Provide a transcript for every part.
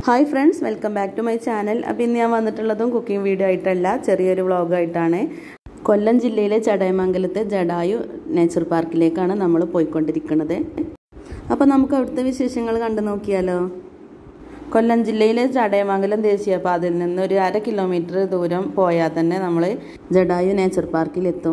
hi friends welcome back to my channel അപ്പോൾ ഇന്ന് ഞാൻ വന്നിട്ടുള്ളതും കുക്കിംഗ് വീഡിയോ ആയിട്ടല്ല ചെറിയൊരു വ്ളോഗായിട്ടാണ് കൊല്ലം ജില്ലയിലെ ചടയമംഗലത്തെ ജഡായു നേച്ചർ പാർക്കിലേക്കാണ് നമ്മൾ പോയിക്കൊണ്ടിരിക്കുന്നത് അപ്പോൾ നമുക്ക് അവിടുത്തെ വിശേഷങ്ങൾ കണ്ടു നോക്കിയാലോ കൊല്ലം ജില്ലയിലെ ചടയമംഗലം ദേശീയപാതയിൽ നിന്ന് ഒരു അര കിലോമീറ്റർ ദൂരം പോയാൽ തന്നെ നമ്മൾ ജഡായു നേച്ചർ പാർക്കിലെത്തും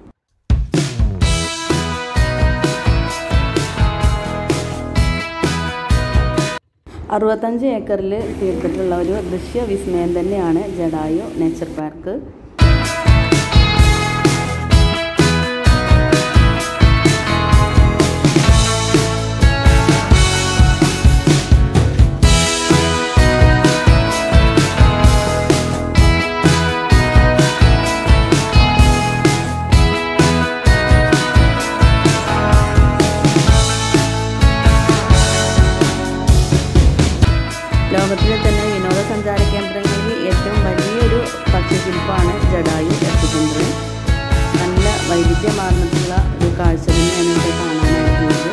അറുപത്തഞ്ച് ഏക്കറിൽ തീർത്തിട്ടുള്ള ഒരു ദൃശ്യ വിസ്മയം തന്നെയാണ് ജഡായു നേച്ചർ പാർക്ക് ലോകത്തിലെ തന്നെ വിനോദസഞ്ചാര കേന്ദ്രങ്ങളിൽ ഏറ്റവും വലിയൊരു പക്ഷിശില്പമാണ് ജഡായു എത്തിക്കുന്നത് നല്ല വൈവിധ്യമാർന്നിട്ടുള്ള ഒരു കാഴ്ച തന്നെയാണ് ഇവിടെ കാണാനായിട്ടുള്ളത്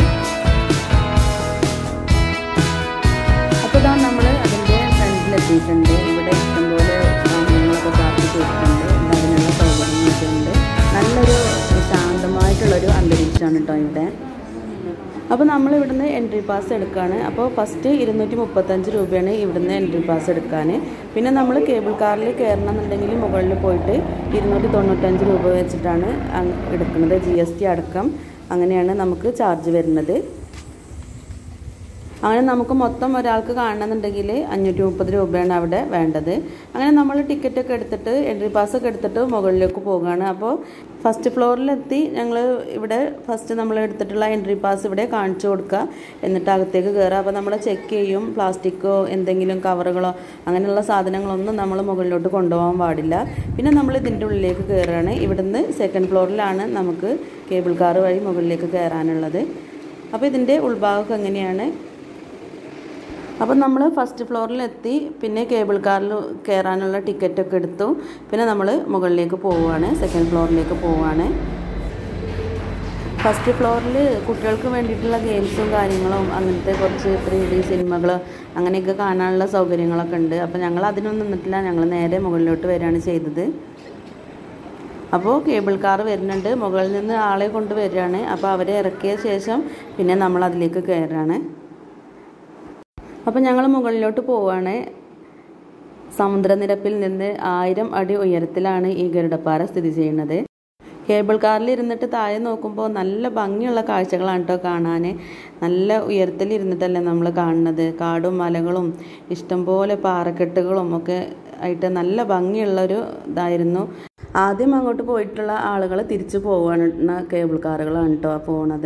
അപ്പോൾ ഇതാ നമ്മൾ അതിൻ്റെ ഫ്രണ്ടിലെത്തിയിട്ടുണ്ട് ഇവിടെ ഇഷ്ടംപോലെ വാഹനങ്ങളൊക്കെ പാർക്ക് ചെയ്തിട്ടുണ്ട് അതിനുള്ള സൗകര്യങ്ങളൊക്കെ ഉണ്ട് നല്ലൊരു ശാന്തമായിട്ടുള്ളൊരു അന്തരീക്ഷമാണ് കേട്ടോ ഇവിടെ അപ്പോൾ നമ്മൾ ഇവിടുന്ന് എൻട്രി പാസ് എടുക്കുകയാണ് അപ്പോൾ ഫസ്റ്റ് ഇരുന്നൂറ്റി മുപ്പത്തഞ്ച് രൂപയാണ് ഇവിടുന്ന് എൻട്രി പാസ് എടുക്കാൻ പിന്നെ നമ്മൾ കേബിൾ കാറിൽ കയറണം എന്നുണ്ടെങ്കിൽ മുകളിൽ പോയിട്ട് ഇരുന്നൂറ്റി തൊണ്ണൂറ്റഞ്ച് രൂപ വെച്ചിട്ടാണ് എടുക്കുന്നത് ജി എസ് ടി അടക്കം അങ്ങനെയാണ് നമുക്ക് ചാർജ് വരുന്നത് അങ്ങനെ നമുക്ക് മൊത്തം ഒരാൾക്ക് കാണണമെന്നുണ്ടെങ്കിൽ അഞ്ഞൂറ്റി മുപ്പത് രൂപയാണ് അവിടെ വേണ്ടത് അങ്ങനെ നമ്മൾ ടിക്കറ്റൊക്കെ എടുത്തിട്ട് എൻട്രി പാസ്സൊക്കെ എടുത്തിട്ട് മുകളിലേക്ക് പോകുകയാണ് അപ്പോൾ ഫസ്റ്റ് ഫ്ലോറിലെത്തി ഞങ്ങൾ ഇവിടെ ഫസ്റ്റ് നമ്മൾ എടുത്തിട്ടുള്ള എൻട്രി പാസ് ഇവിടെ കാണിച്ചു കൊടുക്കുക എന്നിട്ട് അകത്തേക്ക് കയറുക അപ്പോൾ നമ്മൾ ചെക്ക് ചെയ്യും പ്ലാസ്റ്റിക്കോ എന്തെങ്കിലും കവറുകളോ അങ്ങനെയുള്ള സാധനങ്ങളൊന്നും നമ്മൾ മുകളിലോട്ട് കൊണ്ടുപോകാൻ പാടില്ല പിന്നെ നമ്മൾ ഇതിൻ്റെ ഉള്ളിലേക്ക് കയറുകയാണ് ഇവിടുന്ന് സെക്കൻഡ് ഫ്ലോറിലാണ് നമുക്ക് കേബിൾ കാർ വഴി മുകളിലേക്ക് കയറാനുള്ളത് അപ്പോൾ ഇതിൻ്റെ ഉൾഭാഗമൊക്കെ എങ്ങനെയാണ് അപ്പം നമ്മൾ ഫസ്റ്റ് ഫ്ലോറിലെത്തി പിന്നെ കേബിൾ കാറിൽ കയറാനുള്ള ടിക്കറ്റൊക്കെ എടുത്തു പിന്നെ നമ്മൾ മുകളിലേക്ക് പോവുകയാണ് സെക്കൻഡ് ഫ്ലോറിലേക്ക് പോവുകയാണ് ഫസ്റ്റ് ഫ്ലോറിൽ കുട്ടികൾക്ക് വേണ്ടിയിട്ടുള്ള ഗെയിംസും കാര്യങ്ങളും അങ്ങനത്തെ കുറച്ച് ത്രീ ഡി സിനിമകൾ അങ്ങനെയൊക്കെ കാണാനുള്ള സൗകര്യങ്ങളൊക്കെ ഉണ്ട് അപ്പോൾ ഞങ്ങൾ അതിനൊന്നും നിന്നിട്ടില്ല ഞങ്ങൾ നേരെ മുകളിലോട്ട് വരികയാണ് ചെയ്തത് അപ്പോൾ കേബിൾ കാർ വരുന്നുണ്ട് മുകളിൽ നിന്ന് ആളെ കൊണ്ട് വരികയാണ് അപ്പോൾ അവരെ ഇറക്കിയ ശേഷം പിന്നെ നമ്മൾ അതിലേക്ക് കയറുകയാണ് അപ്പോൾ ഞങ്ങൾ മുകളിലോട്ട് പോവുകയാണ് സമുദ്രനിരപ്പിൽ നിന്ന് ആയിരം അടി ഉയരത്തിലാണ് ഈ ഗരുഡപ്പാറ സ്ഥിതി ചെയ്യുന്നത് കേബിൾ കാറിൽ ഇരുന്നിട്ട് താഴെ നോക്കുമ്പോൾ നല്ല ഭംഗിയുള്ള കാഴ്ചകളാണ് കേട്ടോ കാണാൻ നല്ല ഉയരത്തിൽ ഇരുന്നിട്ടല്ലേ നമ്മൾ കാണുന്നത് കാടും മലകളും ഇഷ്ടംപോലെ പാറക്കെട്ടുകളും ഒക്കെ ആയിട്ട് നല്ല ഭംഗിയുള്ളൊരു ഇതായിരുന്നു ആദ്യം അങ്ങോട്ട് പോയിട്ടുള്ള ആളുകൾ തിരിച്ചു പോവുകയാണ് കേബിൾ കാറുകളാണ് കേട്ടോ പോണത്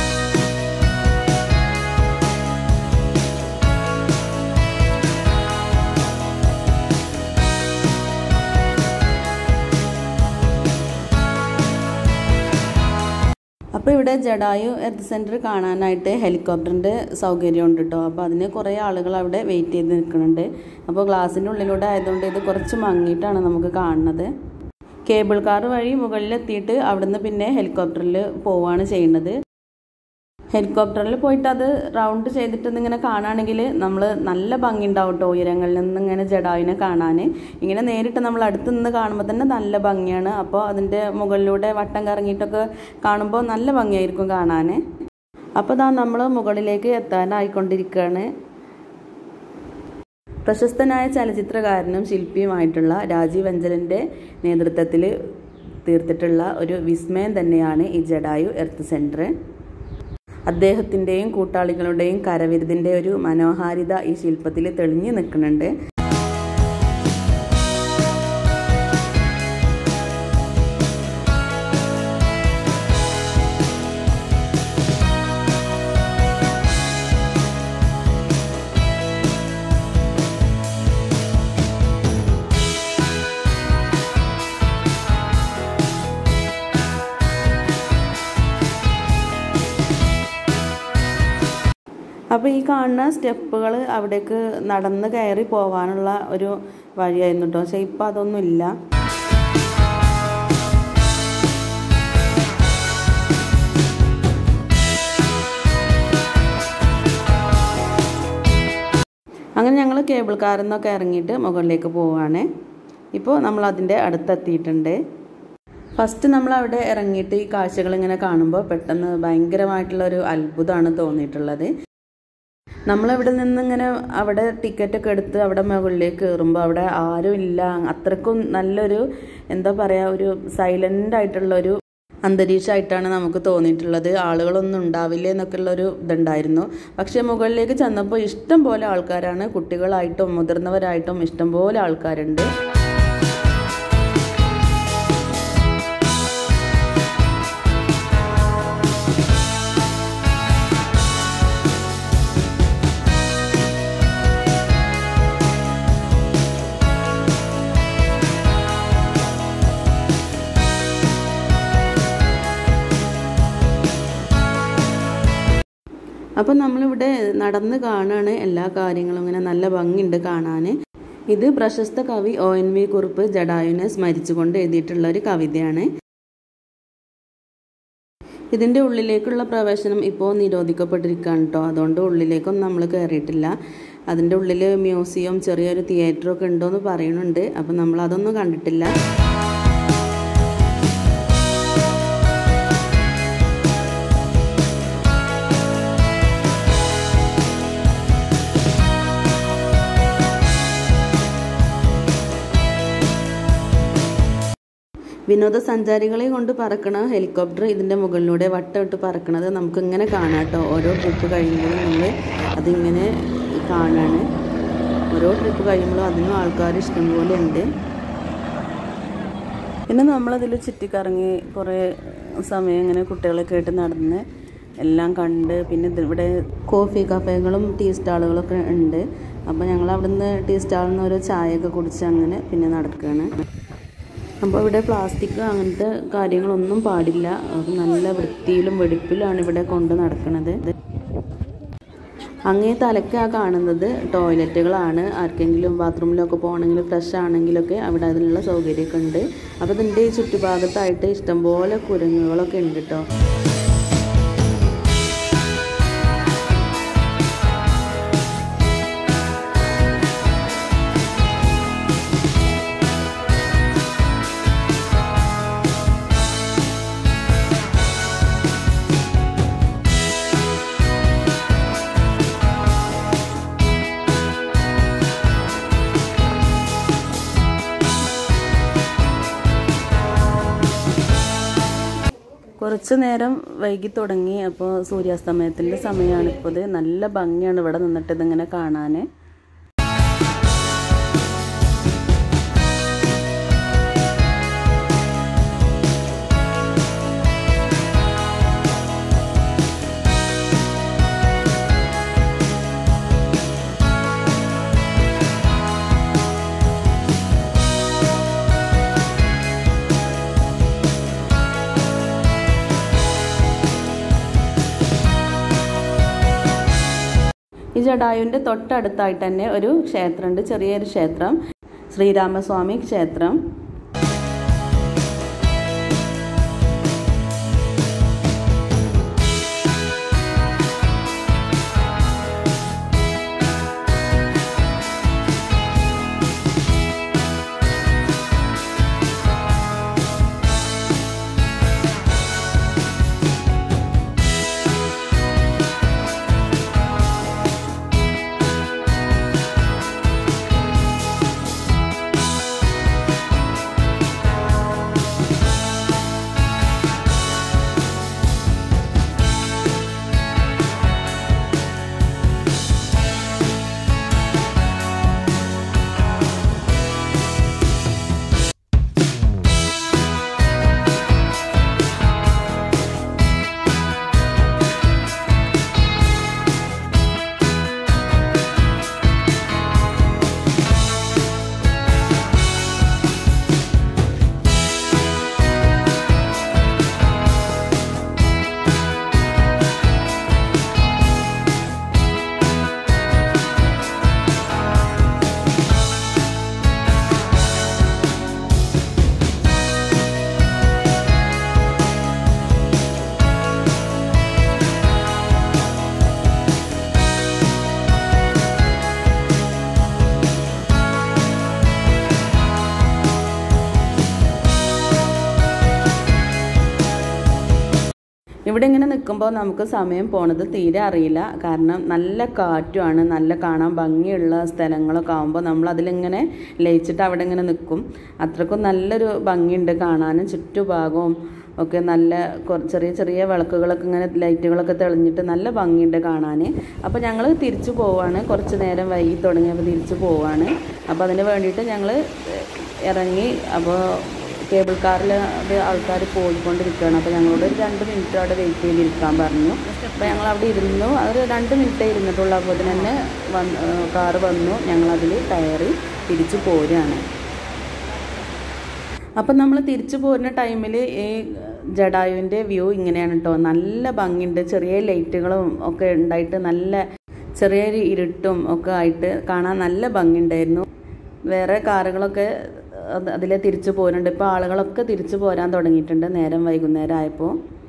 അപ്പോൾ ഇവിടെ ജഡായു എർത്ത് സെൻറ്റർ കാണാനായിട്ട് ഹെലികോപ്റ്ററിൻ്റെ സൗകര്യം ഉണ്ട് കേട്ടോ അപ്പോൾ അതിന് കുറേ ആളുകൾ അവിടെ വെയിറ്റ് ചെയ്ത് നിൽക്കുന്നുണ്ട് അപ്പോൾ ഗ്ലാസിൻ്റെ ഉള്ളിലൂടെ ആയതുകൊണ്ട് ഇത് കുറച്ച് മങ്ങിയിട്ടാണ് നമുക്ക് കാണുന്നത് കേബിൾ കാർ വഴി മുകളിലെത്തിയിട്ട് അവിടുന്ന് പിന്നെ ഹെലികോപ്റ്ററിൽ പോവുകയാണ് ചെയ്യുന്നത് ഹെലികോപ്റ്ററിൽ പോയിട്ട് അത് റൗണ്ട് ചെയ്തിട്ട് ഇങ്ങനെ കാണുകയാണെങ്കിൽ നമ്മൾ നല്ല ഭംഗി ഉണ്ടാവും കേട്ടോ ഉയരങ്ങളിൽ നിന്ന് ഇങ്ങനെ ജഡാവിനെ കാണാൻ ഇങ്ങനെ നേരിട്ട് നമ്മൾ അടുത്ത് നിന്ന് കാണുമ്പോൾ തന്നെ നല്ല ഭംഗിയാണ് അപ്പോൾ അതിൻ്റെ മുകളിലൂടെ വട്ടം കറങ്ങിയിട്ടൊക്കെ കാണുമ്പോൾ നല്ല ഭംഗിയായിരിക്കും കാണാൻ അപ്പോൾ ഇതാ നമ്മൾ മുകളിലേക്ക് എത്താനായിക്കൊണ്ടിരിക്കുകയാണ് പ്രശസ്തനായ ചലച്ചിത്രകാരനും ശില്പിയുമായിട്ടുള്ള രാജീവ് അഞ്ചലിൻ്റെ നേതൃത്വത്തിൽ തീർത്തിട്ടുള്ള ഒരു വിസ്മയം തന്നെയാണ് ഈ ജഡായു എർത്ത് സെൻറ്റർ അദ്ദേഹത്തിൻ്റെയും കൂട്ടാളികളുടെയും കരവിരുതിൻ്റെ ഒരു മനോഹാരിത ഈ ശില്പത്തിൽ തെളിഞ്ഞു നിൽക്കുന്നുണ്ട് അപ്പോൾ ഈ കാണുന്ന സ്റ്റെപ്പുകൾ അവിടേക്ക് നടന്ന് കയറി പോകാനുള്ള ഒരു വഴിയായിരുന്നു കേട്ടോ പക്ഷേ ഇപ്പം അതൊന്നുമില്ല അങ്ങനെ ഞങ്ങൾ കേബിൾ കാറിൽ നിന്നൊക്കെ ഇറങ്ങിയിട്ട് മുകളിലേക്ക് പോവുകയാണ് ഇപ്പോൾ നമ്മൾ അതിൻ്റെ അടുത്തെത്തിയിട്ടുണ്ട് ഫസ്റ്റ് നമ്മൾ അവിടെ ഇറങ്ങിയിട്ട് ഈ കാഴ്ചകൾ ഇങ്ങനെ കാണുമ്പോൾ പെട്ടെന്ന് ഭയങ്കരമായിട്ടുള്ള ഒരു അത്ഭുതമാണ് തോന്നിയിട്ടുള്ളത് നമ്മളിവിടെ നിന്നിങ്ങനെ അവിടെ ടിക്കറ്റൊക്കെ എടുത്ത് അവിടെ മുകളിലേക്ക് കയറുമ്പോൾ അവിടെ ആരും ഇല്ല അത്രക്കും നല്ലൊരു എന്താ പറയുക ഒരു സൈലൻ്റ് ആയിട്ടുള്ള ഒരു അന്തരീക്ഷമായിട്ടാണ് നമുക്ക് തോന്നിയിട്ടുള്ളത് ആളുകളൊന്നും ഉണ്ടാവില്ല എന്നൊക്കെ ഉള്ളൊരു ഇതുണ്ടായിരുന്നു പക്ഷേ മുകളിലേക്ക് ചെന്നപ്പോൾ ഇഷ്ടം പോലെ ആൾക്കാരാണ് കുട്ടികളായിട്ടും മുതിർന്നവരായിട്ടും ഇഷ്ടം പോലെ ആൾക്കാരുണ്ട് അപ്പം നമ്മളിവിടെ നടന്ന് കാണുകയാണ് എല്ലാ കാര്യങ്ങളും ഇങ്ങനെ നല്ല ഭംഗിയുണ്ട് കാണാൻ ഇത് പ്രശസ്ത കവി ഒ എൻ വി കുറുപ്പ് ജഡായുവിനെ സ്മരിച്ചുകൊണ്ട് എഴുതിയിട്ടുള്ള ഒരു കവിതയാണ് ഇതിൻ്റെ ഉള്ളിലേക്കുള്ള പ്രവേശനം ഇപ്പോൾ നിരോധിക്കപ്പെട്ടിരിക്കുകയാണ് കേട്ടോ അതുകൊണ്ട് ഉള്ളിലേക്കൊന്നും നമ്മൾ കയറിയിട്ടില്ല അതിൻ്റെ ഉള്ളിൽ മ്യൂസിയം ചെറിയൊരു തിയേറ്ററൊക്കെ ഉണ്ടോയെന്ന് പറയുന്നുണ്ട് അപ്പം നമ്മൾ അതൊന്നും കണ്ടിട്ടില്ല വിനോദസഞ്ചാരികളെ കൊണ്ട് പറക്കണ ഹെലികോപ്റ്റർ ഇതിൻ്റെ മുകളിലൂടെ വട്ടമിട്ട് പറക്കണത് നമുക്ക് ഇങ്ങനെ കാണാം കേട്ടോ ഓരോ ട്രിപ്പ് കഴിയുമ്പോഴും നമ്മൾ അതിങ്ങനെ കാണാണ് ഓരോ ട്രിപ്പ് കഴിയുമ്പോഴും അതിനും ആൾക്കാർ ഇഷ്ടംപോലെ ഉണ്ട് പിന്നെ നമ്മളതിൽ ചുറ്റിക്കറങ്ങി കുറേ സമയം ഇങ്ങനെ കുട്ടികളൊക്കെ ആയിട്ട് നടന്ന് എല്ലാം കണ്ട് പിന്നെ ഇവിടെ കോഫി കഫേകളും ടീ സ്റ്റാളുകളൊക്കെ ഉണ്ട് അപ്പോൾ ഞങ്ങൾ അവിടുന്ന് ടീ സ്റ്റാളിൽ നിന്ന് ഓരോ ചായയൊക്കെ കുടിച്ച് അങ്ങനെ പിന്നെ നടക്കുകയാണ് അപ്പോൾ ഇവിടെ പ്ലാസ്റ്റിക് അങ്ങനത്തെ കാര്യങ്ങളൊന്നും പാടില്ല അത് നല്ല വൃത്തിയിലും വെടിപ്പിലാണ് ഇവിടെ കൊണ്ട് നടക്കുന്നത് അങ്ങേ തലക്ക് ആ കാണുന്നത് ടോയ്ലറ്റുകളാണ് ആർക്കെങ്കിലും ബാത്റൂമിലൊക്കെ പോകണമെങ്കിൽ ഫ്രഷ് ആണെങ്കിലൊക്കെ അവിടെ അതിനുള്ള സൗകര്യമൊക്കെ ഉണ്ട് അപ്പോൾ ഇതിൻ്റെ ഈ ചുറ്റുഭാഗത്തായിട്ട് ഇഷ്ടംപോലെ കുരങ്ങുകളൊക്കെ ഉണ്ട് കേട്ടോ കുറച്ച് നേരം വൈകി തുടങ്ങി അപ്പോൾ സൂര്യാസ്തമയത്തിൻ്റെ സമയമാണ് ഇപ്പോൾ ഇത് നല്ല ഭംഗിയാണ് ഇവിടെ നിന്നിട്ട് ഇതിങ്ങനെ കാണാൻ ഈ ജഡായുവിൻ്റെ തൊട്ടടുത്തായിട്ട് തന്നെ ഒരു ക്ഷേത്രമുണ്ട് ചെറിയൊരു ക്ഷേത്രം ശ്രീരാമസ്വാമി ക്ഷേത്രം ഇവിടെ ഇങ്ങനെ നിൽക്കുമ്പോൾ നമുക്ക് സമയം പോണത് തീരെ അറിയില്ല കാരണം നല്ല കാറ്റുമാണ് നല്ല കാണാൻ ഭംഗിയുള്ള സ്ഥലങ്ങളൊക്കെ ആകുമ്പോൾ നമ്മൾ അതിലിങ്ങനെ ലയിച്ചിട്ട് അവിടെ ഇങ്ങനെ നിൽക്കും അത്രക്കും നല്ലൊരു ഭംഗിയുണ്ട് കാണാനും ചുറ്റുഭാഗവും ഒക്കെ നല്ല കൊ- ചെറിയ ചെറിയ വിളക്കുകളൊക്കെ ഇങ്ങനെ ലൈറ്റുകളൊക്കെ തെളിഞ്ഞിട്ട് നല്ല ഭംഗിയുണ്ട് കാണാൻ അപ്പോൾ ഞങ്ങൾ തിരിച്ചു പോവാണ് കുറച്ച് നേരം വൈകി തുടങ്ങിയപ്പോൾ തിരിച്ചു പോവാണ് അപ്പോൾ അതിന് വേണ്ടിയിട്ട് ഞങ്ങൾ ഇറങ്ങി അപ്പോൾ കേബിൾ കാറിൽ അത് ആൾക്കാർ പോയിക്കൊണ്ടിരിക്കുകയാണ് അപ്പോൾ ഞങ്ങളോട് ഒരു രണ്ട് മിനിറ്റ് അവിടെ വെയിറ്റ് ചെയ്തിരിക്കാൻ പറഞ്ഞു അപ്പോൾ ഞങ്ങൾ അവിടെ ഇരുന്നു അത് രണ്ട് മിനിറ്റേ ഇരുന്നിട്ടുള്ളൂ അപ്പോൾ തന്നെ വന്ന് കാറ് വന്നു ഞങ്ങളതിൽ കയറി തിരിച്ചു പോരുകയാണ് അപ്പം നമ്മൾ തിരിച്ചു പോരുന്ന ടൈമിൽ ഈ ജഡായുവിൻ്റെ വ്യൂ ഇങ്ങനെയാണ് കേട്ടോ നല്ല ഭംഗിയുണ്ട് ചെറിയ ലൈറ്റുകളും ഒക്കെ ഉണ്ടായിട്ട് നല്ല ചെറിയൊരു ഇരുട്ടും ഒക്കെ ആയിട്ട് കാണാൻ നല്ല ഭംഗിയുണ്ടായിരുന്നു വേറെ കാറുകളൊക്കെ അത് അതിലെ തിരിച്ചു പോരുന്നുണ്ട് ഇപ്പോൾ ആളുകളൊക്കെ തിരിച്ചു പോരാൻ തുടങ്ങിയിട്ടുണ്ട് നേരം വൈകുന്നേരം ആയപ്പോൾ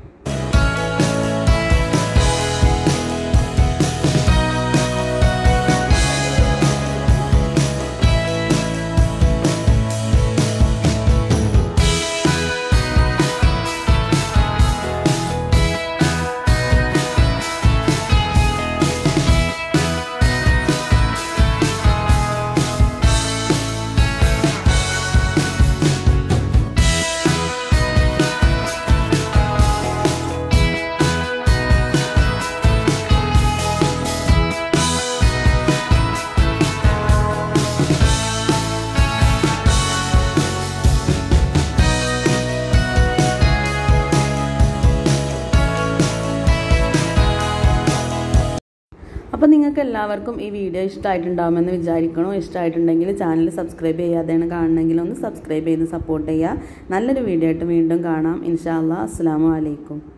അപ്പോൾ നിങ്ങൾക്ക് എല്ലാവർക്കും ഈ വീഡിയോ ഇഷ്ടമായിട്ടുണ്ടാകുമെന്ന് വിചാരിക്കണോ ഇഷ്ടമായിട്ടുണ്ടെങ്കിൽ ചാനൽ സബ്സ്ക്രൈബ് ചെയ്യാതെയാണ് കാണണമെങ്കിൽ ഒന്ന് സബ്സ്ക്രൈബ് ചെയ്ത് സപ്പോർട്ട് ചെയ്യുക നല്ലൊരു വീഡിയോ ആയിട്ട് വീണ്ടും കാണാം ഇൻഷാ അല്ലാ അസ്സാം വലൈക്കും